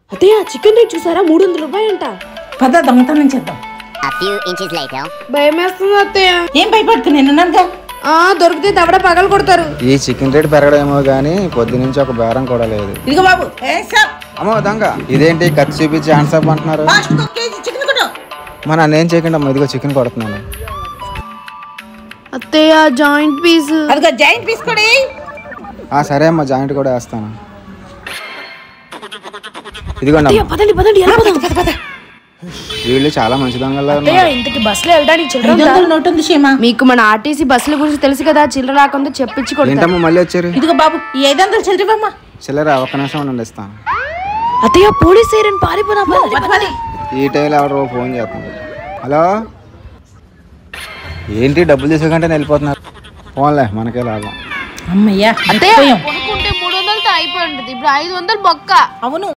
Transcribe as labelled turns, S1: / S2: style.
S1: అత్తయ్య chicken rate చూసారా మూడు వందల రూపాయలు అంట
S2: పద దొంగతనం చేద్దాం
S3: A few inches later.
S1: భయం వేస్తుంది అత్తయ్య
S2: ఏం భయపడుకు నేను ఉన్నానుగా
S1: ఆ దొరికితే దవడ పగలు కొడతారు
S4: ఈ చికెన్ రేట్ పెరగడమేమో కానీ పొద్దు నుంచి ఒక బేరం కూడా లేదు
S2: ఇదిగో బాబు ఏ సార్
S4: అమ్మో దొంగ ఇదేంటి ఖర్చు చూపించి ఆన్సప్ అంటున్నారు
S2: ఫాస్ట్ ఒక కేజీ చికెన్ కూడా
S4: మన నేను చేయకుండా అమ్మ ఇదిగో చికెన్ కొడుతున్నాను
S1: అత్తయ్య జాయింట్ పీస్
S2: అదిగో జాయింట్ పీస్ కూడా ఎయ్.
S4: ఆ సరే అమ్మ జాయింట్ కూడా వేస్తాను ఇదిగోండి
S1: అత్తయ్య
S4: అమ్మ.
S1: పదండి పదండి ఎలా పోదాం?
S4: వీళ్ళు చాలా మంచి దొంగల్లో
S1: అత్తయ్య ఇంతకి బస్సులో వెళ్ళడానికి చిల్లర
S2: ఐదు
S1: ఉందా?
S2: వందల నోట్ ఉంది షీమా
S1: మీకు మన ఆర్టీసీ బస్సుల గురించి తెలుసు కదా చిల్లర రాకుండా చెప్పించి కొడతారు
S4: ఏంటమ్మా మళ్ళీ వచ్చారు
S2: ఇదిగో బాబు ఈ ఐదు వందలు చదివమ్మా
S4: చిల్లర ఒక్క నిమిషం ఉండండి ఇస్తాను
S1: అత్తయ్య పోలీస్ సైరన్ పారిపోనా
S2: పద పది
S4: ఈ టైంలో ఎవరో ఫోన్ చేస్తున్నారు హలో ఏంటి డబ్బులు తీసుకోకంటే వెళ్ళిపోతున్నారు ఫోన్లే మనకే లాభం
S2: అమ్మయ్యా
S1: అత్తయ్య
S2: పోయాం.
S1: కొనుక్కుంటే మూడు వందలతో అయిపోయి ఉంటుంది ఇప్పుడు ఐదు వందలు బొక్క
S2: అవును